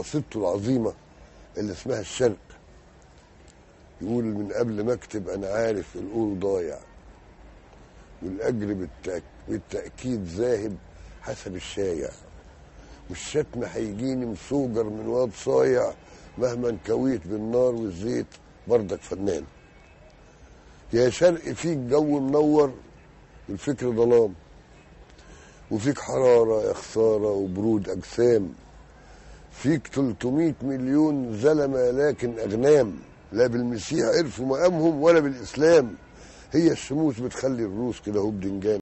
قصيدته العظيمة اللي اسمها الشرق يقول من قبل ما اكتب انا عارف القول ضايع والاجر بالتأك... بالتاكيد ذاهب حسب الشايع والشتم هيجيني مسوجر من واد صايع مهما انكويت بالنار والزيت برضك فنان يا شرق فيك جو منور والفكر ظلام وفيك حرارة يا خسارة وبرود أجسام فيك 300 مليون زلمة لكن أغنام لا بالمسيح عرفوا مقامهم ولا بالإسلام هي الشموس بتخلي الروس كده هو بدنجان